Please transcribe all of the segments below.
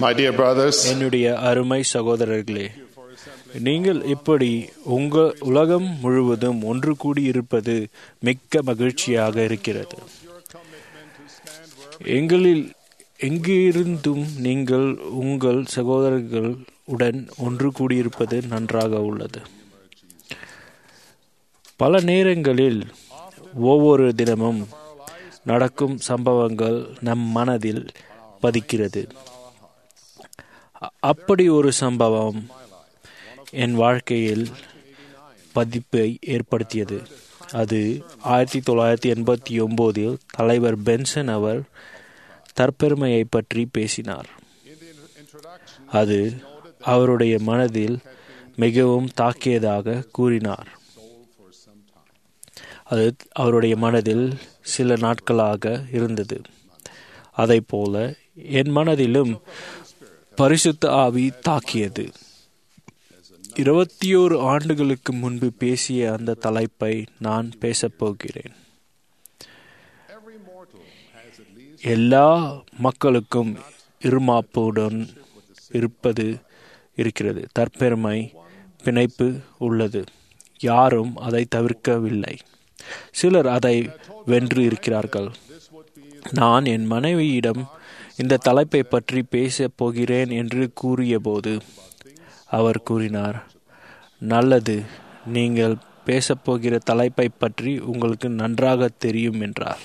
My dear brothers, என்னுடைய அருமை சகோதரர்களே நீங்கள் இப்படி உங்கள் உலகம் முழுவதும் ஒன்று கூடி இருப்பது மிக்க மகிழ்ச்சியாக இருக்கிறது எங்களில் எங்கிருந்தும் நீங்கள் உங்கள் சகோதரர்கள் உடன் ஒன்று கூடியிருப்பது நன்றாக உள்ளது பல நேரங்களில் ஒவ்வொரு தினமும் நடக்கும் சம்பவங்கள் நம் மனதில் பதிக்கிறது அ- அப்படி ஒரு சம்பவம் என் வாழ்க்கையில் பதிப்பை ஏற்படுத்தியது அது ஆயிரத்தி தொள்ளாயிரத்தி எண்பத்தி ஒம்போதில் தலைவர் பென்சன் அவர் தற்பெருமையை பற்றி பேசினார் அது அவருடைய மனதில் மிகவும் தாக்கியதாக கூறினார் அது அவருடைய மனதில் சில நாட்களாக இருந்தது அதைப் போல என் மனதிலும் பரிசுத்த ஆவி தாக்கியது இருபத்தியோரு ஆண்டுகளுக்கு முன்பு பேசிய அந்த தலைப்பை நான் பேசப் போகிறேன் எல்லா மக்களுக்கும் இருமாப்புடன் இருப்பது இருக்கிறது தற்பெருமை பிணைப்பு உள்ளது யாரும் அதை தவிர்க்கவில்லை சிலர் அதை வென்று இருக்கிறார்கள் நான் என் மனைவியிடம் இந்த தலைப்பை பற்றி பேசப் போகிறேன் என்று கூறியபோது அவர் கூறினார் நல்லது நீங்கள் பேசப்போகிற தலைப்பை பற்றி உங்களுக்கு நன்றாக தெரியும் என்றார்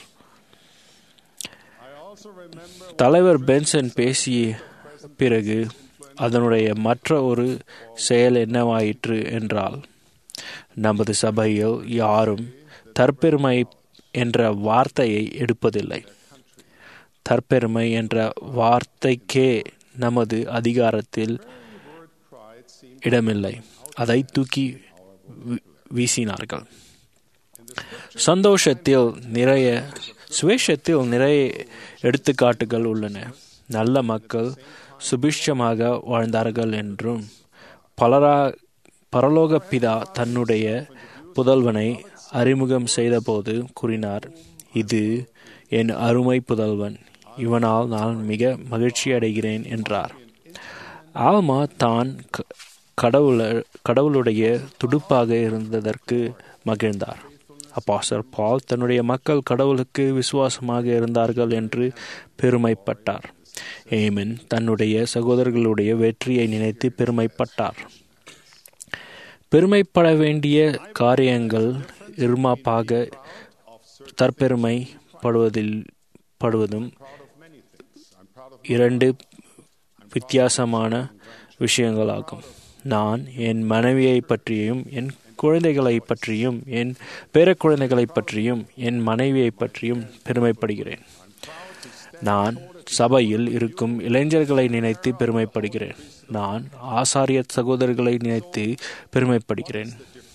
தலைவர் பென்சன் பேசிய பிறகு அதனுடைய மற்ற ஒரு செயல் என்னவாயிற்று என்றால் நமது சபையில் யாரும் தற்பெருமை என்ற வார்த்தையை எடுப்பதில்லை தற்பெருமை என்ற வார்த்தைக்கே நமது அதிகாரத்தில் இடமில்லை அதை தூக்கி வீ- வீசினார்கள் சந்தோஷத்தில் நிறைய சுவேஷத்தில் நிறைய எடுத்துக்காட்டுகள் உள்ளன நல்ல மக்கள் சுபிட்சமாக வாழ்ந்தார்கள் என்றும் பலரா பரலோக பிதா தன்னுடைய புதல்வனை அறிமுகம் செய்தபோது கூறினார் இது என் அருமை புதல்வன் இவனால் நான் மிக மகிழ்ச்சி அடைகிறேன் என்றார் ஆல்மா தான் க- கடவுள கடவுளுடைய துடுப்பாக இருந்ததற்கு மகிழ்ந்தார் அப்பாசர் பால் தன்னுடைய மக்கள் கடவுளுக்கு விசுவாசமாக இருந்தார்கள் என்று பெருமைப்பட்டார் ஏமன் தன்னுடைய சகோதரர்களுடைய வெற்றியை நினைத்து பெருமைப்பட்டார் பெருமைப்பட வேண்டிய காரியங்கள் இருமாப்பாக தற்பெருமை படுவதில் படுவதும் இரண்டு வித்தியாசமான விஷயங்களாகும் நான் என் மனைவியை பற்றியும் என் குழந்தைகளை பற்றியும் என் பேரக்குழந்தைகளை பற்றியும் என் மனைவியை பற்றியும் பெருமைப்படுகிறேன் நான் சபையில் இருக்கும் இளைஞர்களை நினைத்து பெருமைப்படுகிறேன் நான் ஆசாரிய சகோதரர்களை நினைத்து பெருமைப்படுகிறேன்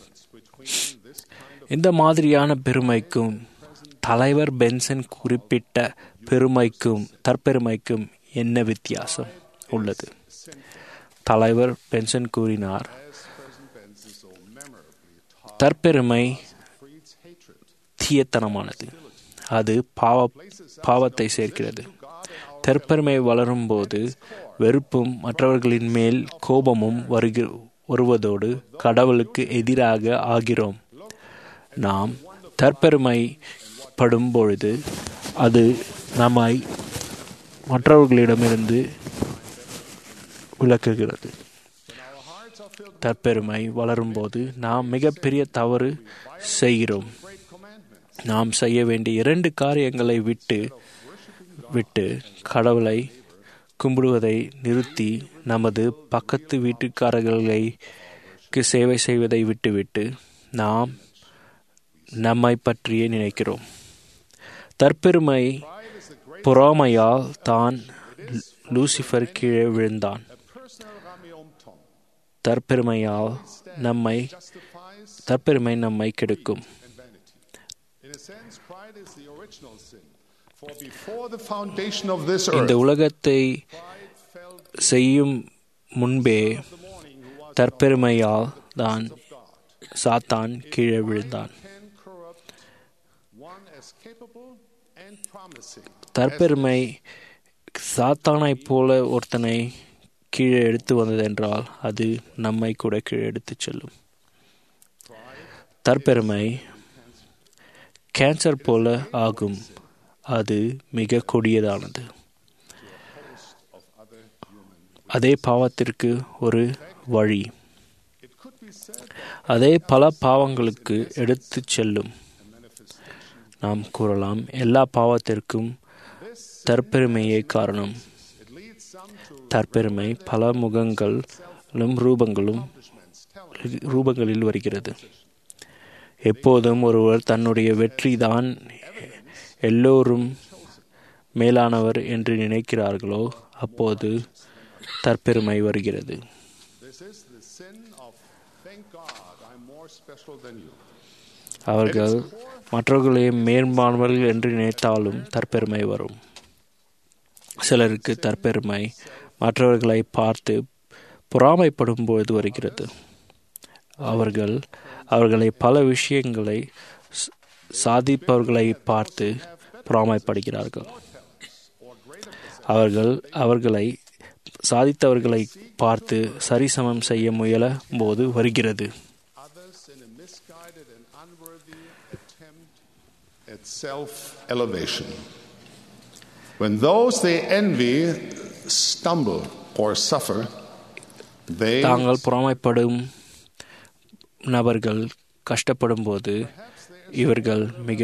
இந்த மாதிரியான பெருமைக்கும் தலைவர் பென்சன் குறிப்பிட்ட பெருமைக்கும் தற்பெருமைக்கும் என்ன வித்தியாசம் உள்ளது தலைவர் பென்சன் கூறினார் தற்பெருமை தீயத்தனமானது அது பாவ பாவத்தை சேர்க்கிறது தற்பெருமை வளரும்போது வெறுப்பும் மற்றவர்களின் மேல் கோபமும் வருகி வருவதோடு கடவுளுக்கு எதிராக ஆகிறோம் நாம் தற்பெருமை படும் பொழுது அது நம்மை மற்றவர்களிடமிருந்து விளக்குகிறது தற்பெருமை வளரும்போது நாம் மிகப்பெரிய தவறு செய்கிறோம் நாம் செய்ய வேண்டிய இரண்டு காரியங்களை விட்டு விட்டு கடவுளை கும்பிடுவதை நிறுத்தி நமது பக்கத்து வீட்டுக்காரர்களுக்கு சேவை செய்வதை விட்டுவிட்டு நாம் நம்மை பற்றியே நினைக்கிறோம் தற்பெருமை பொறாமையால் தான் லூசிஃபர் கீழே விழுந்தான் தற்பெருமையால் நம்மை தற்பெருமை நம்மை கெடுக்கும் in a sense, pride is the original sin. For before the foundation of this இந்த earth, உலகத்தை செய்யும் முன்பே தற்பெருமையால் தான் சாத்தான் கீழே விழுந்தான் can corrupt one as capable and promising தற்பெருமை சாத்தானைப் போல ஒருத்தனை கீழே எடுத்து வந்ததென்றால் அது நம்மை கூட கீழே எடுத்துச் செல்லும் தற்பெருமை கேன்சர் போல ஆகும் அது மிக கொடியதானது அதே பாவத்திற்கு ஒரு வழி It could be said அதே பல பாவங்களுக்கு எடுத்துச் செல்லும் நாம் கூறலாம் எல்லா பாவத்திற்கும் தற்பெருமையே காரணம் it leads some to தற்பெருமை பல முகங்களும் ரூபங்களும் ரூபங்களில் வருகிறது எப்போதும் ஒருவர் தன்னுடைய வெற்றி தான் எல்லோரும் மேலானவர் என்று நினைக்கிறார்களோ அப்போது தற்பெருமை வருகிறது this is the sin of thank God I'm more special than you. அவர்கள் மற்றவர்களே மேம்பானவர்கள் என்று நினைத்தாலும் தற்பெருமை வரும் சிலருக்கு தற்பெருமை மற்றவர்களை பார்த்து பொறாமைப்படும் பொழுது வருகிறது அவர்கள் அவர்களை பல விஷயங்களை ச- சாதிப்பவர்களை பார்த்து பொறாமைப்படுகிறார்கள் அவர்கள் அவர்களை சாதித்தவர்களை பார்த்து சரிசமம் செய்ய முயல போது வருகிறது Others in a misguided and unworthy attempt at self elevation. When those they envy stumble or suffer, they தாங்கள் பொறாமைப்படும் நபர்கள் கஷ்டப்படும் போது இவர்கள் மிக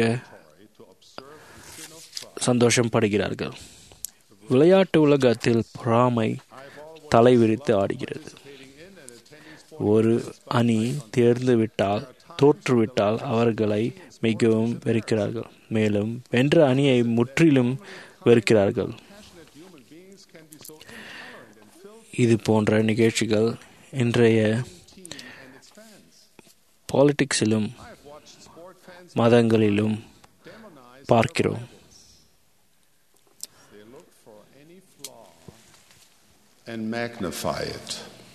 சந்தோஷம் படுகிறார்கள் விளையாட்டு உலகத்தில் பொறாமை தலை விரித்து ஆடுகிறது ஒரு அணி தேர்ந்துவிட்டால் தோற்றுவிட்டால் அவர்களை மிகவும் வெறுக்கிறார்கள் மேலும் வென்ற அணியை முற்றிலும் வெறுக்கிறார்கள் இது போன்ற நிகழ்ச்சிகள் இன்றைய பாலிடிக்ஸிலும் மதங்களிலும் பார்க்கிறோம் they look for any flaw and magnify it.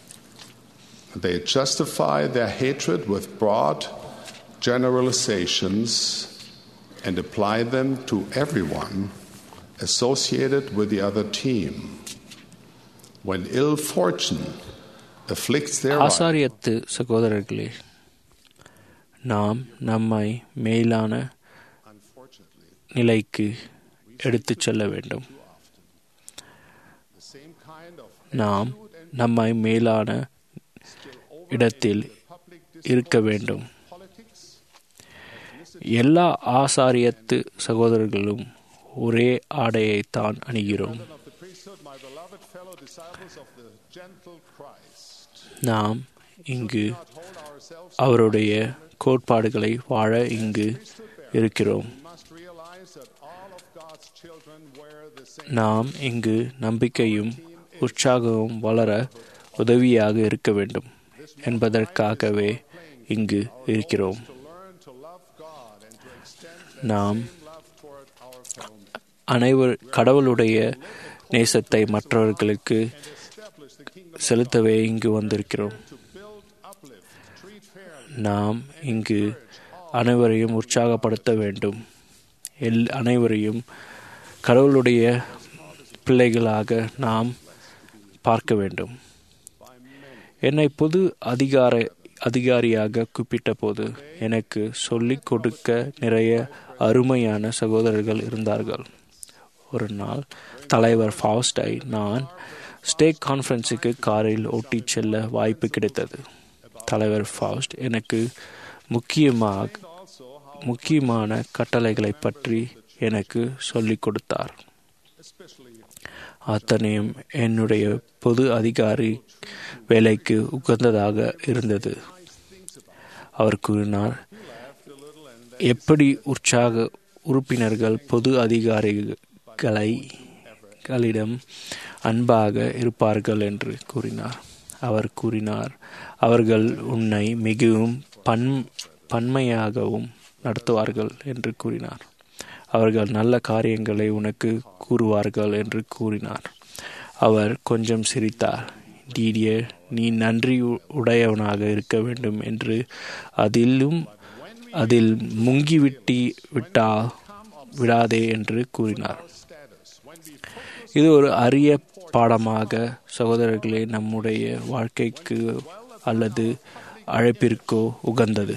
They justify their hatred with broad generalizations and apply them to everyone associated with the other team. When ill fortune afflicts their rival, ஆசாரியத்து சகோதரர்களே நாம் நம்மை மேலான unfortunately, நிலைக்கு எடுத்துச் செல்ல வேண்டும் the same kind of நாம் நம்மை மேலான இடத்தில் இருக்க வேண்டும் politics எல்லா ஆசாரியத்து சகோதரர்களும் ஒரே ஆடையை தான் அணிகிறோம் of the priesthood, my beloved fellow disciples of the gentle Christ, நாம் இங்கு not hold ourselves அவருடைய கோட்பாடுகளை வாழ இங்கு இருக்கிறோம் We must realize that all of God's children wear the same. நாம் இங்கு நம்பிக்கையும் உற்சாகமும் வளர உதவியாக இருக்க வேண்டும் என்பதற்காகவே இங்கு இருக்கிறோம் To learn to love God and to extend நாம் that love toward our fellow men. அனைவர் கடவுளுடைய நேசத்தை மற்றவர்களுக்கு Establish the kingdom செலுத்தவே இங்கு வந்திருக்கிறோம் to build, uplift, treat fairly, நாம் இங்கு அனைவரையும் உற்சாகப்படுத்த வேண்டும் எல் அனைவரையும் கடவுளுடைய பிள்ளைகளாக நாம் பார்க்க வேண்டும் என்னை பொது அதிகார அதிகாரியாக கூப்பிட்ட போது எனக்கு சொல்லிக் கொடுக்க நிறைய அருமையான சகோதரர்கள் இருந்தார்கள் ஒரு நாள் தலைவர் ஃபாஸ்டை நான் ஸ்டேக் கான்ஃபரன்ஸுக்கு காரில் ஓட்டிச் செல்ல வாய்ப்பு கிடைத்தது தலைவர் ஃபாஸ்ட் எனக்கு முக்கியமாக முக்கியமான கட்டளைகளை பற்றி எனக்கு சொல்லிக் கொடுத்தார் அத்தனையும் என்னுடைய பொது அதிகாரி வேலைக்கு உகந்ததாக இருந்தது அவர் கூறினார் எப்படி உற்சாக உறுப்பினர்கள் பொது அதிகாரிகளை களிடம் அன்பாக இருப்பார்கள் என்று கூறினார் அவர் கூறினார் அவர்கள் உன்னை மிகவும் பன் பன்மையாகவும் நடத்துவார்கள் என்று கூறினார் அவர்கள் நல்ல காரியங்களை உனக்கு கூறுவார்கள் என்று கூறினார் அவர் கொஞ்சம் சிரித்தார் டீடியர் நீ நன்றி உடையவனாக இருக்க வேண்டும் என்று அதிலும் அதில் முங்கிவிட்டி விட்டா விடாதே என்று கூறினார் status. When இது ஒரு அரிய பாடமாக சகோதரர்களே நம்முடைய வாழ்க்கைக்கு அல்லது அழைப்பிற்கோ உகந்தது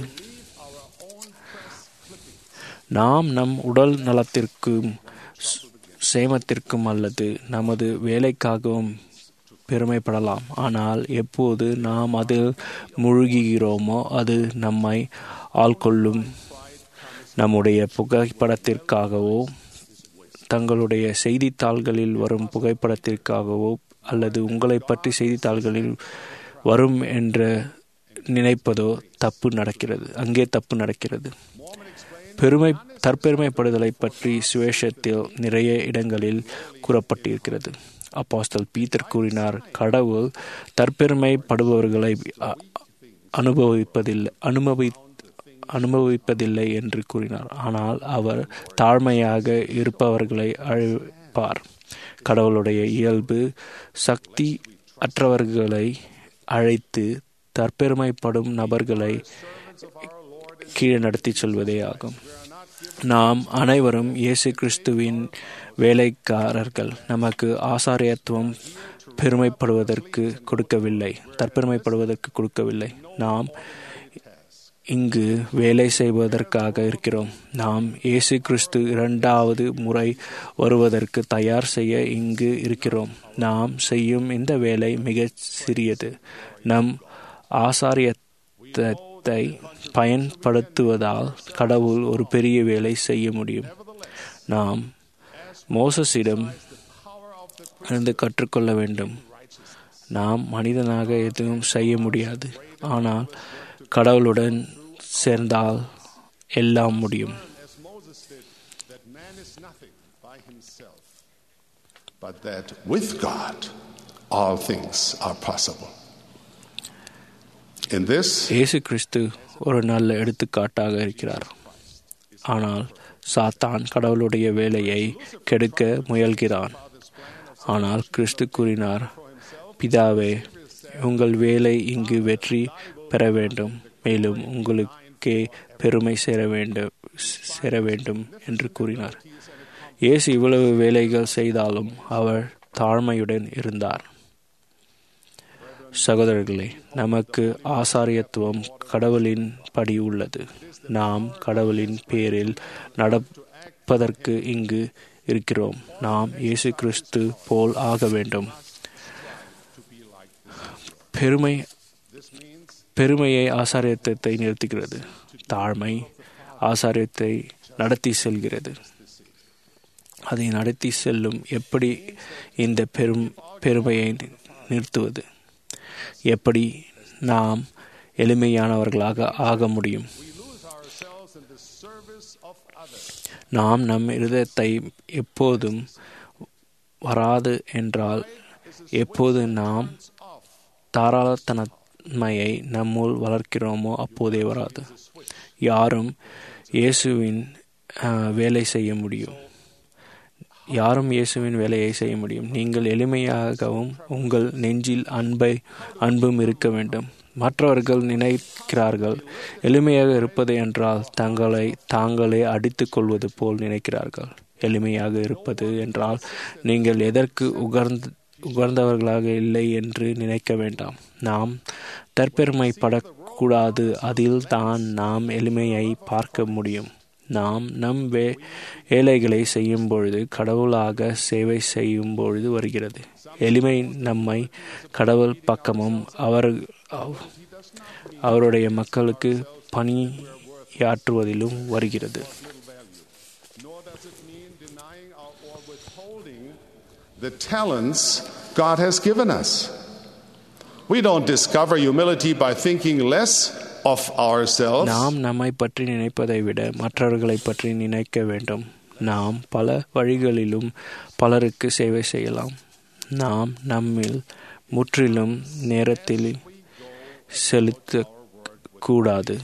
நாம் நம் உடல் நலத்திற்கும் சேமத்திற்கும் அல்லது நமது வேலைக்காகவும் பெருமைப்படலாம் ஆனால் எப்போது நாம் அதில் முழுகுகிறோமோ அது நம்மை ஆள்கொள்ளும் நம்முடைய புகைப்படத்திற்காகவோ தங்களுடைய செய்தித்தாள்களில் வரும் புகைப்படத்திற்காகவோ அல்லது உங்களை பற்றி செய்தித்தாள்களில் வரும் என்ற நினைப்பதோ தப்பு நடக்கிறது அங்கே தப்பு நடக்கிறது பெருமை தற்பெருமைப்படுதலை பற்றி சுவேஷத்தில் நிறைய இடங்களில் கூறப்பட்டிருக்கிறது அப்போஸ்தல் பீத்தர் கூறினார் கடவுள் தற்பெருமைப்படுபவர்களை அனுபவிப்பதில்லை அனுபவி அனுபவிப்பதில்லை என்று கூறினார் ஆனால் அவர் தாழ்மையாக இருப்பவர்களை அழைப்பார் கடவுளுடைய இயல்பு சக்தி அற்றவர்களை அழைத்து தற்பெருமைப்படும் நபர்களை கீழே நடத்தி சொல்வதே ஆகும் நாம் அனைவரும் இயேசு கிறிஸ்துவின் வேலைக்காரர்கள் நமக்கு ஆசாரியத்துவம் பெருமைப்படுவதற்கு கொடுக்கவில்லை தற்பெருமைப்படுவதற்கு கொடுக்கவில்லை நாம் இங்கு வேலை செய்வதற்காக இருக்கிறோம் நாம் இயேசு கிறிஸ்து இரண்டாவது முறை வருவதற்கு தயார் செய்ய இங்கு இருக்கிறோம் நாம் செய்யும் இந்த வேலை மிக சிறியது நம் ஆசாரியத்தை பயன்படுத்துவதால் கடவுள் ஒரு பெரிய வேலை செய்ய முடியும் நாம் மோசஸிடம் இருந்து கற்றுக்கொள்ள வேண்டும் நாம் மனிதனாக எதுவும் செய்ய முடியாது ஆனால் கடவுளுடன் சேர்ந்தால் எல்லாம் முடியும் But that with God all things are possible. In this, இயேசு கிறிஸ்து ஒரு நல்ல எடுத்துக்காட்டாக இருக்கிறார் ஆனால் சாத்தான் கடவுளுடைய வேலையை கெடுக்க முயல்கிறான் ஆனால் கிறிஸ்து கூறினார் பிதாவே உங்கள் வேலை இங்கு வெற்றி பெற வேண்டும் மேலும் உங்களுக்கே பெருமை சேர வேண்டும் சேர வேண்டும் என்று கூறினார் இயேசு இவ்வளவு வேலைகள் செய்தாலும் அவர் தாழ்மையுடன் இருந்தார் சகோதரர்களே நமக்கு ஆசாரியத்துவம் கடவுளின் படி உள்ளது நாம் கடவுளின் பேரில் நடப்பதற்கு இங்கு இருக்கிறோம் நாம் இயேசு கிறிஸ்து போல் ஆக வேண்டும் பெருமை பெருமையை ஆசாரியத்தை நிறுத்துகிறது தாழ்மை ஆசாரியத்தை நடத்தி செல்கிறது அதை நடத்தி செல்லும் எப்படி இந்த பெரும் பெருமையை நிறுத்துவது எப்படி நாம் எளிமையானவர்களாக ஆக முடியும் நாம் நம் இருதயத்தை எப்போதும் வராது என்றால் எப்போது நாம் தாராளத்தன்மையை நம்முள் வளர்க்கிறோமோ அப்போதே வராது யாரும் இயேசுவின் வேலை செய்ய முடியும் யாரும் இயேசுவின் வேலையை செய்ய முடியும் நீங்கள் எளிமையாகவும் உங்கள் நெஞ்சில் அன்பை அன்பும் இருக்க வேண்டும் மற்றவர்கள் நினைக்கிறார்கள் எளிமையாக இருப்பது என்றால் தங்களை தாங்களே அடித்துக் கொள்வது போல் நினைக்கிறார்கள் எளிமையாக இருப்பது என்றால் நீங்கள் எதற்கு உகர்ந்து உகர்ந்தவர்களாக இல்லை என்று நினைக்க வேண்டாம் நாம் தற்பெருமைப்படக்கூடாது அதில் தான் நாம் எளிமையை பார்க்க முடியும் நாம் நம் வே வேலைகளை செய்யும் பொழுது கடவுளாக சேவை செய்யும் பொழுது வருகிறது எளிமை நம்மை கடவுள் பக்கமும் அவர் அவருடைய மக்களுக்கு பணியாற்றுவதிலும் வருகிறது the talents God has given us. We don't discover humility by thinking less of ourselves. நாம் நம்மை பற்றி நினைப்பதை விட மற்றவர்களை பற்றி நினைக்க வேண்டும் நாம் பல வழிகளிலும் பலருக்கு சேவை செய்யலாம் நாம் நம்மில் முற்றிலும் நேரத்தில் செலுத்த கூடாது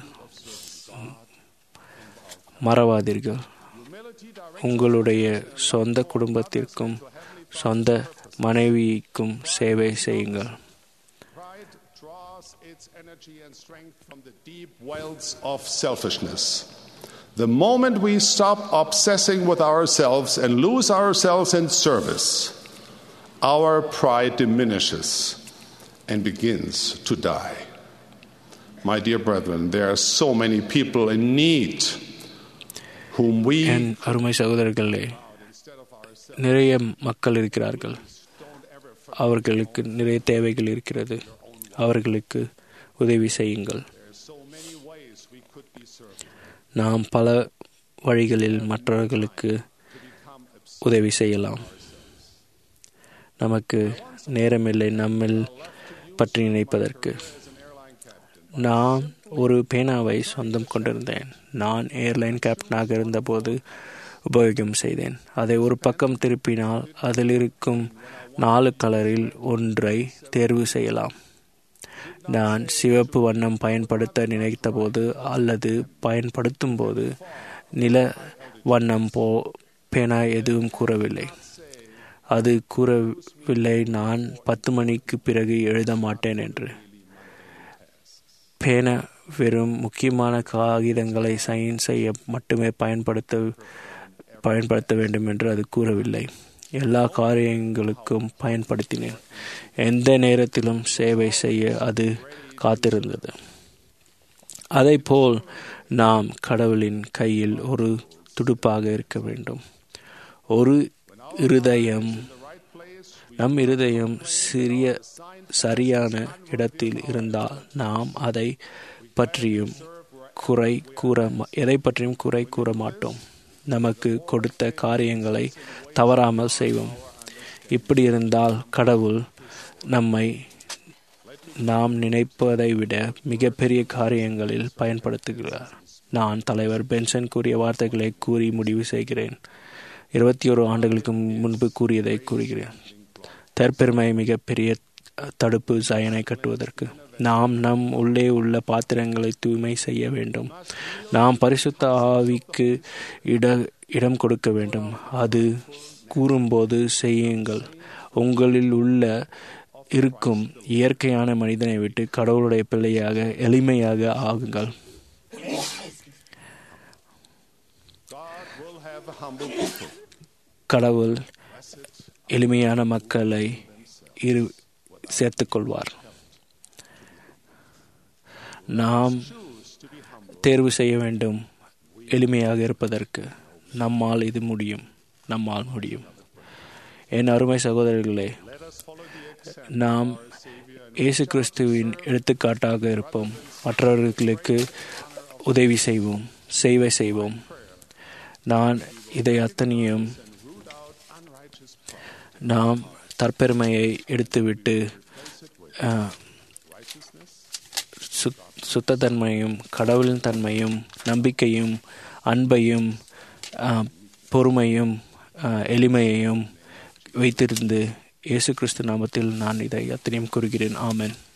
மறவாதீர்கள் உங்களுடைய சொந்த குடும்பத்திற்கும் சொந்த மனைவிக்கும் சேவை செய்யுங்கள் draws its energy and strength from the deep wells of selfishness. The moment we stop obsessing with ourselves and lose ourselves in service, our pride diminishes and begins to die. My dear brethren, there are so many people in need whom we என் அருமை சகோதரர்களே நிறைய மக்கள் இருக்கிறார்கள் அவர்களுக்கு நிறைய தேவைகள் இருக்கிறது அவர்களுக்கு உதவி செய்யுங்கள் so many ways we could be serving. நாம் பல வழிகளில் மற்றவர்களுக்கு உதவி செய்யலாம் நமக்கு நேரமில்லை நம்மில் பற்றி நினைப்பதற்கு நான் ஒரு பேனாவை சொந்தம் கொண்டிருந்தேன் நான் ஏர்லைன் கேப்டனாக இருந்தபோது உபயோகம் செய்தேன் அதை ஒரு பக்கம் திருப்பினால் அதில் இருக்கும் நாலு கலரில் ஒன்றை தேர்வு செய்யலாம் நான் சிவப்பு வண்ணம் பயன்படுத்த நினைத்தபோது அல்லது பயன்படுத்தும் போது நில வண்ணம் போ பேனா எதுவும் கூறவில்லை அது கூறவில்லை நான் பத்து மணிக்கு பிறகு எழுத மாட்டேன் என்று பேனா வெறும் முக்கியமான காகிதங்களை சைன் செய்ய மட்டுமே பயன்படுத்த பயன்படுத்த வேண்டும் என்று அது கூறவில்லை எல்லா காரியங்களுக்கும் பயன்படுத்தினேன் எந்த நேரத்திலும் சேவை செய்ய அது காத்திருந்தது அதைப்போல் நாம் கடவுளின் கையில் ஒரு துடுப்பாக இருக்க வேண்டும் ஒரு இருதயம் நம் இருதயம் சிறிய சரியான இடத்தில் இருந்தால் நாம் அதை பற்றியும் குறை கூற எதை பற்றியும் குறை கூற மாட்டோம் நமக்கு கொடுத்த காரியங்களை தவறாமல் செய்வோம் இப்படி இருந்தால் கடவுள் நம்மை நாம் நினைப்பதை விட மிகப்பெரிய காரியங்களில் பயன்படுத்துகிறார் நான் தலைவர் பென்சன் கூறிய வார்த்தைகளை கூறி முடிவு செய்கிறேன் இருபத்தி ஒரு ஆண்டுகளுக்கு முன்பு கூறியதை கூறுகிறேன் தற்பெருமை மிகப்பெரிய தடுப்பு சயனை கட்டுவதற்கு நாம் நம் உள்ளே உள்ள பாத்திரங்களை தூய்மை செய்ய வேண்டும் நாம் பரிசுத்த ஆவிக்கு இட இடம் கொடுக்க வேண்டும் அது கூறும்போது செய்யுங்கள் உங்களில் உள்ள இருக்கும் இயற்கையான மனிதனை விட்டு கடவுளுடைய பிள்ளையாக எளிமையாக ஆகுங்கள் God will have a humble people. கடவுள் எளிமையான மக்களை இரு சேர்த்துக்கொள்வார் நாம் தேர்வு செய்ய வேண்டும் எளிமையாக இருப்பதற்கு நம்மால் இது முடியும் நம்மால் முடியும் என் அருமை சகோதரர்களே நாம் இயேசு கிறிஸ்துவின் எடுத்துக்காட்டாக இருப்போம் மற்றவர்களுக்கு உதவி செய்வோம் சேவை செய்வோம் நான் இதை அத்தனையும் நாம் தற்பெருமையை எடுத்துவிட்டு சுத்தத்தன்மையும் கடவுளின் தன்மையும் நம்பிக்கையும் அன்பையும் பொறுமையும் எளிமையையும் வைத்திருந்து இயேசு கிறிஸ்து நாமத்தில் நான் இதை அத்தனையும் கூறுகிறேன் ஆமன்